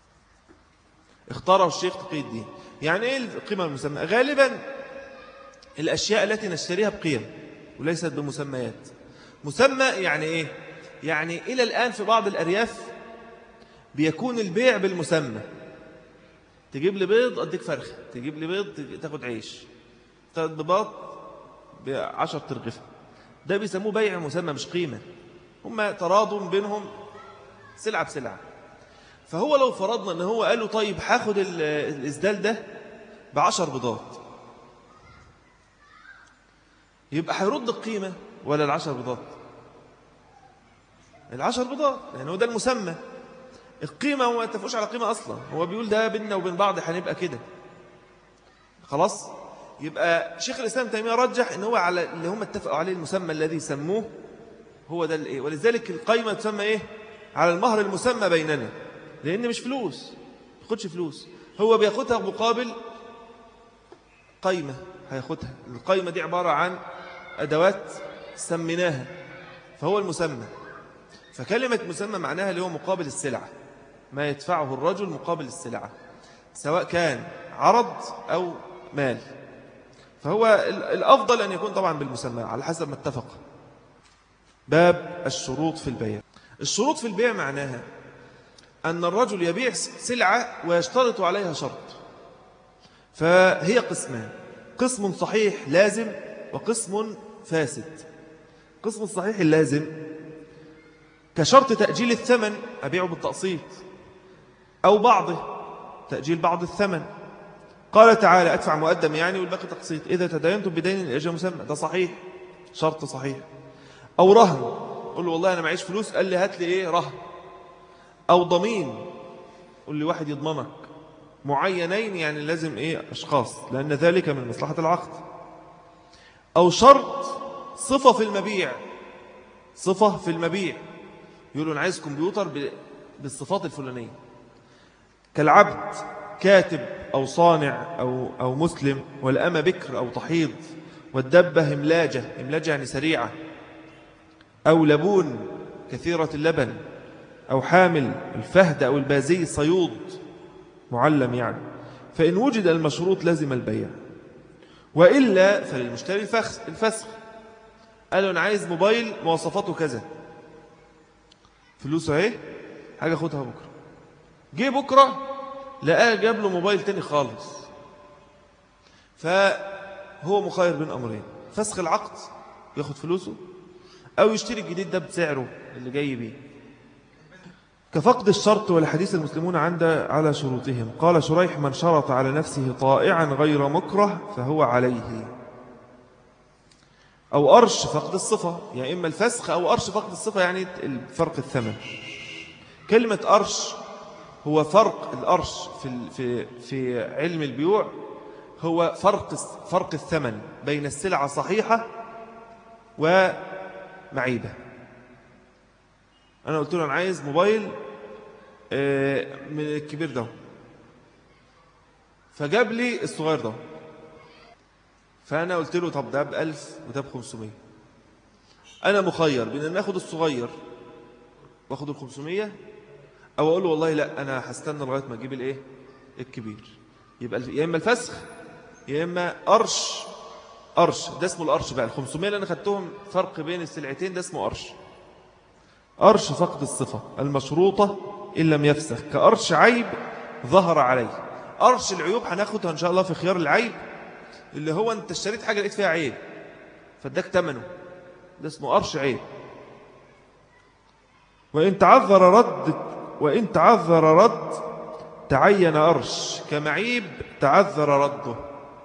اختاره الشيخ تقي الدين يعني ايه القيمة المسمى غالبا الأشياء التي نشتريها بقيم وليست بمسميات مسمى يعني إيه؟ يعني إلى الآن في بعض الأرياف بيكون البيع بالمسمى تجيب لي بيض أديك فرخة تجيب لي بيض تاخد عيش ثلاث بيضات بعشر ترغفة ده بيسموه بيع مسمى مش قيمة هم تراضوا بينهم سلعة بسلعة فهو لو فرضنا ان هو قال له طيب هاخد الاسدال ده بعشر بيضات يبقى هيرد القيمة ولا العشر بيضات العشر بيضات لأن هو ده المسمى القيمة هو ما اتفقوش على قيمة أصلا هو بيقول ده بيننا وبين بعض هنبقى كده خلاص يبقى شيخ الإسلام تيمية رجح ان هو على اللي هم اتفقوا عليه المسمى الذي سموه هو ده الايه ولذلك القيمة تسمى ايه على المهر المسمى بيننا لأن مش فلوس ما بياخدش فلوس هو بياخدها مقابل قيمة هياخدها القيمة دي عبارة عن أدوات سميناها فهو المسمى فكلمة مسمى معناها اللي هو مقابل السلعة ما يدفعه الرجل مقابل السلعة سواء كان عرض أو مال فهو الأفضل أن يكون طبعا بالمسمى على حسب ما اتفق باب الشروط في البيع الشروط في البيع معناها أن الرجل يبيع سلعة ويشترط عليها شرط فهي قسمان قسم صحيح لازم وقسم فاسد قسم الصحيح اللازم كشرط تأجيل الثمن أبيعه بالتقسيط أو بعضه تأجيل بعض الثمن قال تعالى أدفع مقدم يعني والباقي تقسيط إذا تدينتم بدين الإجابة مسمى ده صحيح شرط صحيح أو رهن قل له والله أنا معيش فلوس قال لي هات لي إيه رهن أو ضمين قل لي واحد يضمنك معينين يعني لازم إيه أشخاص لأن ذلك من مصلحة العقد أو شرط صفة في المبيع صفة في المبيع يقولوا أنا عايز كمبيوتر بالصفات الفلانية كالعبد كاتب أو صانع أو, أو مسلم والأمة بكر أو تحيض والدبة هملاجة هملاجة يعني سريعة أو لبون كثيرة اللبن أو حامل الفهد أو البازي صيود معلم يعني فإن وجد المشروط لازم البيع وإلا فللمشتري الفسخ قال له أنا عايز موبايل مواصفاته كذا فلوسه اهي حاجة خدها بكرة جه بكرة لقاه جاب له موبايل تاني خالص فهو مخير بين أمرين فسخ العقد ياخد فلوسه أو يشتري الجديد ده بسعره اللي جاي بيه كفقد الشرط والحديث المسلمون عند على شروطهم قال شريح من شرط على نفسه طائعا غير مكره فهو عليه أو أرش فقد الصفة يعني إما الفسخ أو أرش فقد الصفة يعني فرق الثمن كلمة أرش هو فرق الأرش في في في علم البيوع هو فرق فرق الثمن بين السلعة صحيحة ومعيبة أنا قلت له أنا عايز موبايل آه، من الكبير ده فجاب لي الصغير ده فأنا قلت له طب ده بألف وده بخمسمية أنا مخير بين أن أخذ الصغير وأخذ الخمسمية أو أقول له والله لا أنا هستنى لغاية ما أجيب الإيه الكبير يبقى يا إما الفسخ يا إما قرش قرش ده اسمه القرش بقى الخمسمية اللي أنا خدتهم فرق بين السلعتين ده اسمه قرش قرش فقد الصفة المشروطة إن لم يفسخ كقرش عيب ظهر عليه قرش العيوب هناخدها إن شاء الله في خيار العيب اللي هو أنت اشتريت حاجة لقيت فيها عيب فاداك ثمنه ده اسمه قرش عيب وإن تعذر رد وإن تعذر رد تعين قرش كمعيب تعذر رده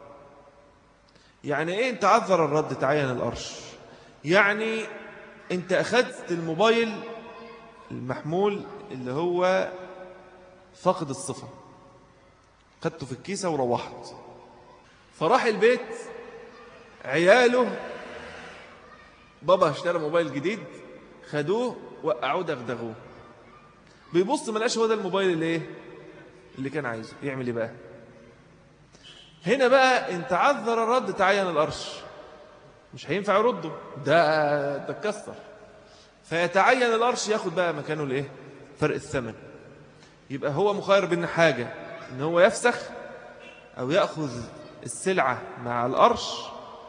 يعني إيه إن تعذر الرد تعين القرش يعني أنت أخذت الموبايل المحمول اللي هو فقد الصفة خدته في الكيسة وروحت فراح البيت عياله بابا اشترى موبايل جديد خدوه وقعوه دغدغوه بيبص ما لقاش هو ده الموبايل اللي ايه اللي كان عايزه يعمل ايه بقى هنا بقى ان تعذر الرد تعين القرش مش هينفع يرده ده ده اتكسر فيتعين القرش ياخد بقى مكانه الايه فرق الثمن يبقى هو مخير بين حاجه ان هو يفسخ او ياخذ السلعه مع القرش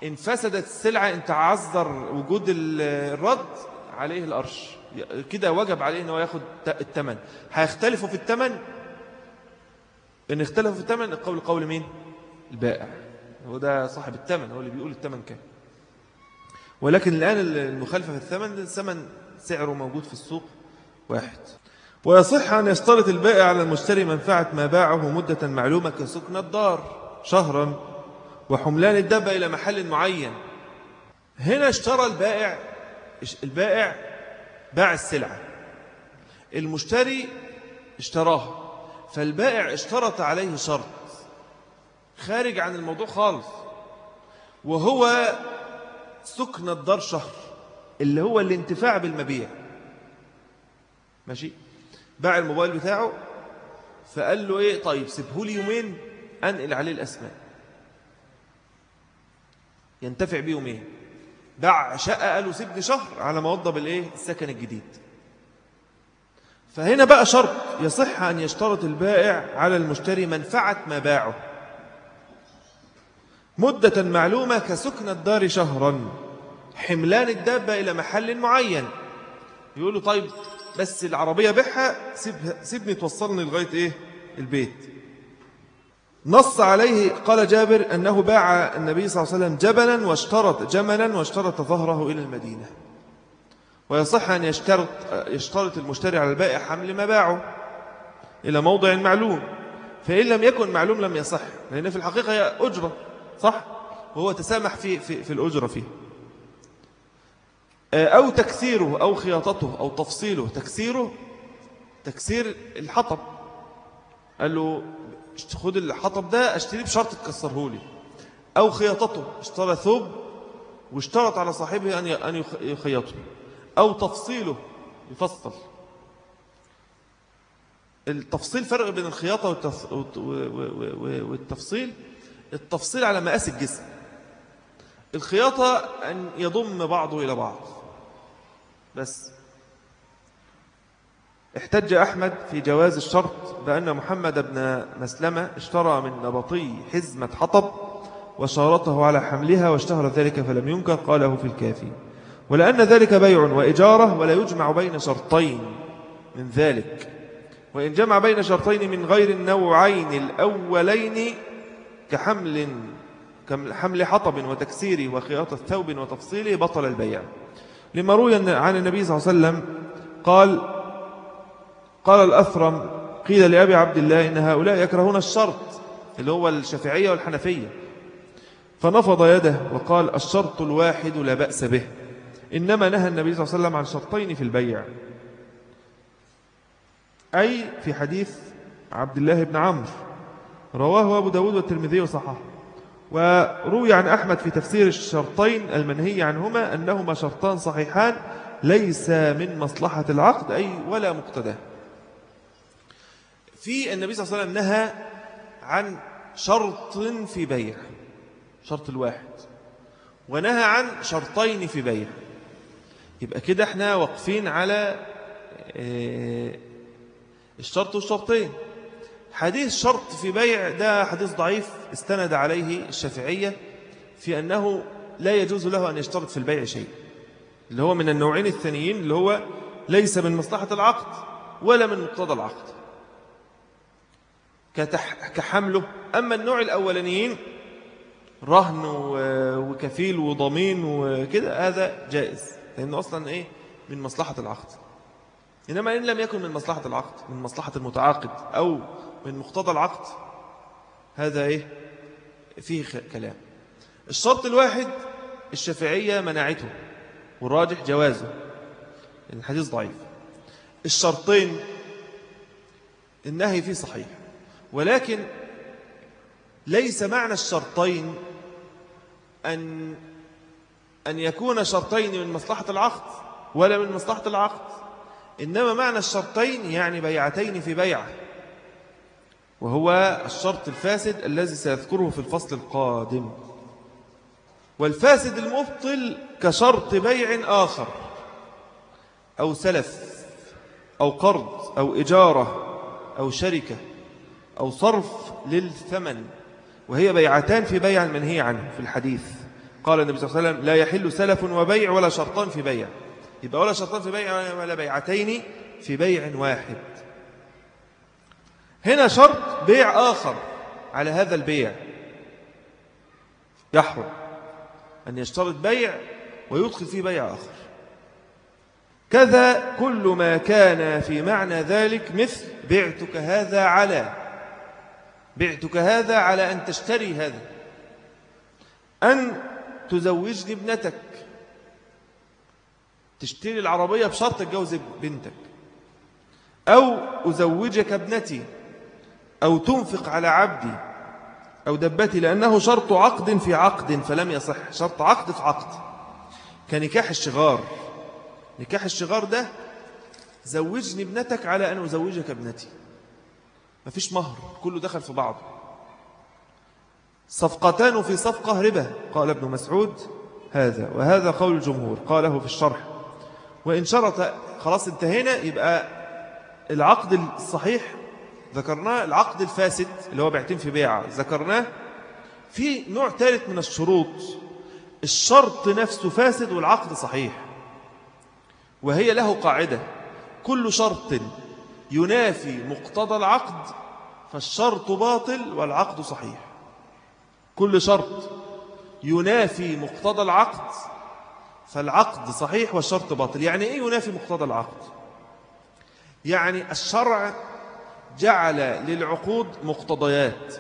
إن فسدت السلعة إن تعذر وجود الرد عليه الأرش كده وجب عليه أنه ياخد التمن هيختلفوا في التمن إن اختلفوا في التمن القول قول مين البائع هو ده صاحب التمن هو اللي بيقول التمن كام ولكن الآن المخالفة في الثمن الثمن سعره موجود في السوق واحد ويصح أن يشترط البائع على المشتري منفعة ما باعه مدة معلومة كسكن الدار شهرا وحملان الدابة إلى محل معين هنا اشترى البائع البائع باع السلعة المشتري اشتراها فالبائع اشترط عليه شرط خارج عن الموضوع خالص وهو سكن الدار شهر اللي هو الانتفاع بالمبيع ماشي باع الموبايل بتاعه فقال له ايه طيب سيبه لي يومين انقل عليه الاسماء ينتفع بيه يومين باع شقه قال له سيبني شهر على ما وضب الايه السكن الجديد فهنا بقى شرط يصح ان يشترط البائع على المشتري منفعه ما باعه مدة معلومة كسكن الدار شهرا حملان الدابة إلى محل معين يقول له طيب بس العربية بيعها سيب سيبني توصلني لغاية إيه البيت نص عليه قال جابر أنه باع النبي صلى الله عليه وسلم جبلا واشترط جملا واشترط ظهره إلى المدينة ويصح أن يشترط, يشترط المشتري على البائع حمل ما باعه إلى موضع معلوم فإن لم يكن معلوم لم يصح لأن في الحقيقة هي أجرة صح وهو تسامح في, في, في الأجرة فيه آه، أو تكسيره أو خياطته أو تفصيله تكسيره تكسير الحطب قال له خد الحطب ده اشتريه بشرط تكسره لي أو خياطته اشترى ثوب واشترط على صاحبه أن يخيطه أو تفصيله يفصل التفصيل فرق بين الخياطة والتفصيل التفصيل على مقاس الجسم الخياطة أن يضم بعضه إلى بعض بس احتج أحمد في جواز الشرط بأن محمد بن مسلمة اشترى من نبطي حزمة حطب وشارته على حملها واشتهر ذلك فلم ينكر قاله في الكافي ولأن ذلك بيع وإجارة ولا يجمع بين شرطين من ذلك وإن جمع بين شرطين من غير النوعين الأولين كحمل كحمل حطب وتكسيره وخياطة ثوب وتفصيله بطل البيع لما روي عن النبي صلى الله عليه وسلم قال قال الأثرم قيل لأبي عبد الله إن هؤلاء يكرهون الشرط اللي هو الشافعية والحنفية فنفض يده وقال الشرط الواحد لا بأس به إنما نهى النبي صلى الله عليه وسلم عن شرطين في البيع أي في حديث عبد الله بن عمرو رواه أبو داود والترمذي وصححه وروي عن أحمد في تفسير الشرطين المنهي عنهما أنهما شرطان صحيحان ليس من مصلحة العقد أي ولا مقتدى في النبي صلى الله عليه وسلم نهى عن شرط في بيع شرط الواحد ونهى عن شرطين في بيع يبقى كده احنا واقفين على آه، الشرط والشرطين حديث شرط في بيع ده حديث ضعيف استند عليه الشافعية في أنه لا يجوز له أن يشترط في البيع شيء اللي هو من النوعين الثانيين اللي هو ليس من مصلحة العقد ولا من مقتضى العقد كحمله أما النوع الأولانيين رهن وكفيل وضمين وكده هذا جائز لأنه أصلا إيه من مصلحة العقد إنما إن لم يكن من مصلحة العقد من مصلحة المتعاقد أو من مقتضى العقد هذا إيه فيه كلام الشرط الواحد الشافعية مناعته والراجح جوازه الحديث ضعيف الشرطين النهي فيه صحيح ولكن ليس معنى الشرطين أن أن يكون شرطين من مصلحة العقد ولا من مصلحة العقد إنما معنى الشرطين يعني بيعتين في بيعة وهو الشرط الفاسد الذي سيذكره في الفصل القادم والفاسد المبطل كشرط بيع آخر أو سلف أو قرض أو إجارة أو شركة أو صرف للثمن وهي بيعتان في بيع المنهي عنه في الحديث قال النبي صلى الله عليه وسلم لا يحل سلف وبيع ولا شرطان في بيع يبقى ولا شرطان في بيع ولا بيعتين في بيع واحد هنا شرط بيع آخر على هذا البيع يحرم أن يشترط بيع ويدخل فيه بيع آخر كذا كل ما كان في معنى ذلك مثل بعتك هذا على بعتك هذا على أن تشتري هذا أن تزوجني ابنتك تشتري العربية بشرط تتجوز بنتك أو أزوجك ابنتي أو تنفق على عبدي أو دبتي لأنه شرط عقد في عقد فلم يصح شرط عقد في عقد كنكاح الشغار نكاح الشغار ده زوجني ابنتك على أن أزوجك ابنتي ما فيش مهر كله دخل في بعضه صفقتان في صفقة ربا قال ابن مسعود هذا وهذا قول الجمهور قاله في الشرح وإن شرط خلاص انتهينا يبقى العقد الصحيح ذكرناه العقد الفاسد اللي هو بيعتين في بيعة ذكرناه في نوع ثالث من الشروط الشرط نفسه فاسد والعقد صحيح وهي له قاعدة كل شرط ينافي مقتضى العقد فالشرط باطل والعقد صحيح كل شرط ينافي مقتضى العقد فالعقد صحيح والشرط باطل يعني إيه ينافي مقتضى العقد يعني الشرع جعل للعقود مقتضيات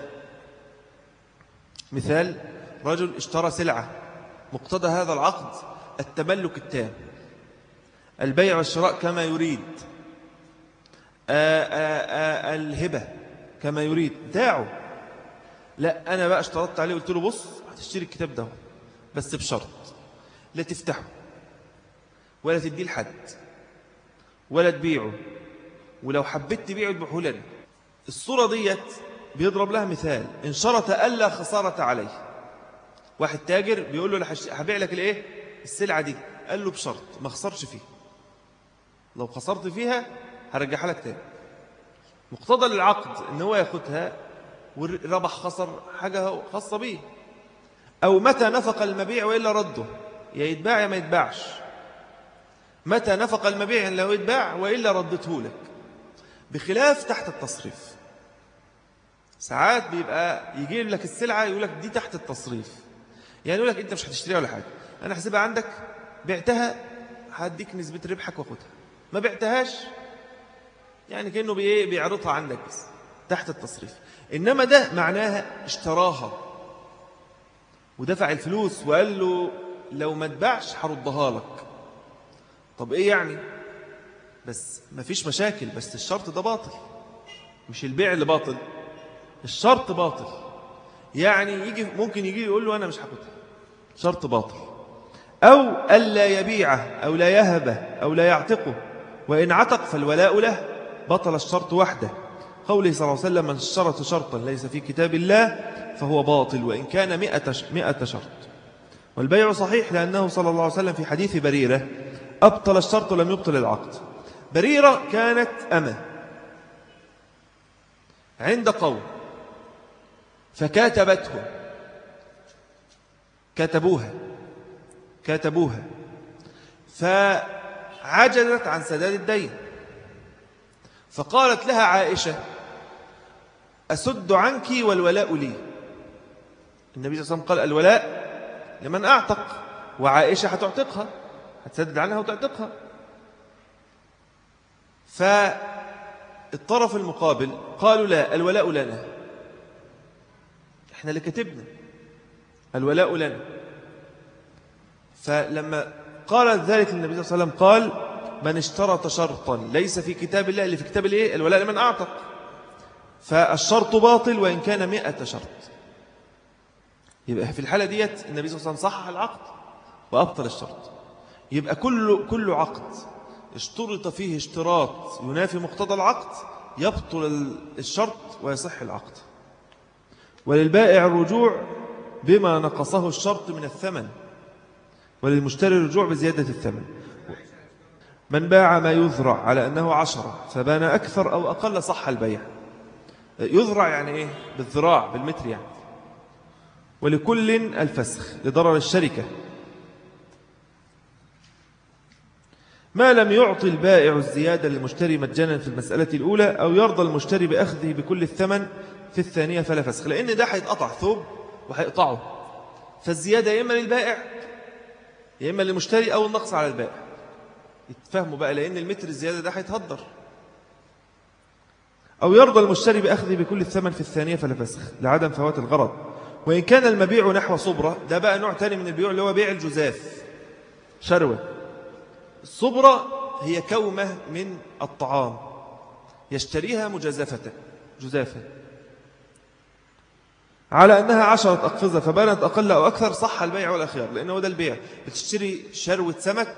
مثال رجل اشترى سلعة مقتضى هذا العقد التملك التام البيع والشراء كما يريد آآ آآ الهبة كما يريد داعه لا أنا بقى اشترطت عليه قلت له بص هتشتري الكتاب ده بس بشرط لا تفتحه ولا تديه لحد ولا تبيعه ولو حبيت تبيعه تبيعه لنا الصورة ديت بيضرب لها مثال إن شرط ألا خسارة عليه واحد تاجر بيقول له أنا هبيع لك الايه السلعة دي قال له بشرط ما خسرش فيه لو خسرت فيها هرجعها لك تاني مقتضى للعقد ان هو ياخدها وربح خسر حاجة خاصة به أو متى نفق المبيع وإلا رده يا يتباع يا ما يتباعش متى نفق المبيع لو يتباع وإلا ردته لك بخلاف تحت التصريف ساعات بيبقى يجيب لك السلعة يقول لك دي تحت التصريف يعني يقول لك أنت مش هتشتريها ولا حاجة أنا هسيبها عندك بعتها هديك نسبة ربحك واخدها ما بعتهاش يعني كأنه بيعرضها عندك بس تحت التصريف إنما ده معناها اشتراها ودفع الفلوس وقال له لو ما تباعش هردها لك طب ايه يعني بس ما فيش مشاكل بس الشرط ده باطل مش البيع اللي باطل الشرط باطل يعني يجي ممكن يجي يقول له أنا مش هاخدها شرط باطل أو ألا يبيعه أو لا يهبه أو لا يعتقه وإن عتق فالولاء له بطل الشرط وحده قوله صلى الله عليه وسلم من اشترط شرطا ليس في كتاب الله فهو باطل وإن كان مئة, مئة شرط والبيع صحيح لأنه صلى الله عليه وسلم في حديث بريرة أبطل الشرط ولم يبطل العقد بريرة كانت أمة عند قوم فكاتبته كتبوها كاتبوها فعجزت عن سداد الدين فقالت لها عائشة أسد عنك والولاء لي النبي صلى الله عليه وسلم قال الولاء لمن أعتق وعائشة هتعتقها هتسدد عنها وتعتقها فالطرف المقابل قالوا لا الولاء لنا احنا اللي كتبنا الولاء لنا فلما قال ذلك النبي صلى الله عليه وسلم قال من اشترط شرطا ليس في كتاب الله اللي في كتاب الايه الولاء لمن أعتق فالشرط باطل وإن كان مئة شرط يبقى في الحالة ديت النبي صلى الله عليه وسلم صحح العقد وأبطل الشرط يبقى كل, كل عقد اشترط فيه اشتراط ينافي مقتضى العقد يبطل الشرط ويصح العقد وللبائع الرجوع بما نقصه الشرط من الثمن وللمشتري الرجوع بزيادة الثمن من باع ما يذرع على أنه عشرة فبان أكثر أو أقل صح البيع يذرع يعني إيه بالذراع بالمتر يعني ولكل الفسخ لضرر الشركة ما لم يعطي البائع الزيادة للمشتري مجانا في المسألة الأولى أو يرضى المشتري بأخذه بكل الثمن في الثانية فلا فسخ لأن ده هيتقطع ثوب وهيقطعه فالزيادة يا إما للبائع يا إما للمشتري أو النقص على البائع يتفهموا بقى لأن المتر الزيادة ده هيتهدر أو يرضى المشتري بأخذه بكل الثمن في الثانية فلا فسخ لعدم فوات الغرض وإن كان المبيع نحو صبرة ده بقى نوع تاني من البيوع اللي هو بيع الجزاف شروة الصبرة هي كومة من الطعام يشتريها مجازفة جزافة على أنها عشرة أقفزة فبانت أقل أو أكثر صح البيع والأخيار لأنه ده البيع بتشتري شروة سمك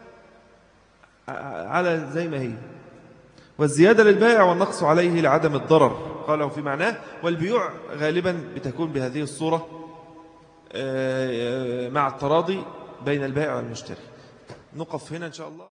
على زي ما هي والزيادة للبائع والنقص عليه لعدم الضرر قاله في معناه والبيوع غالبا بتكون بهذه الصورة آه، آه، مع التراضي بين البائع والمشتري نقف هنا إن شاء الله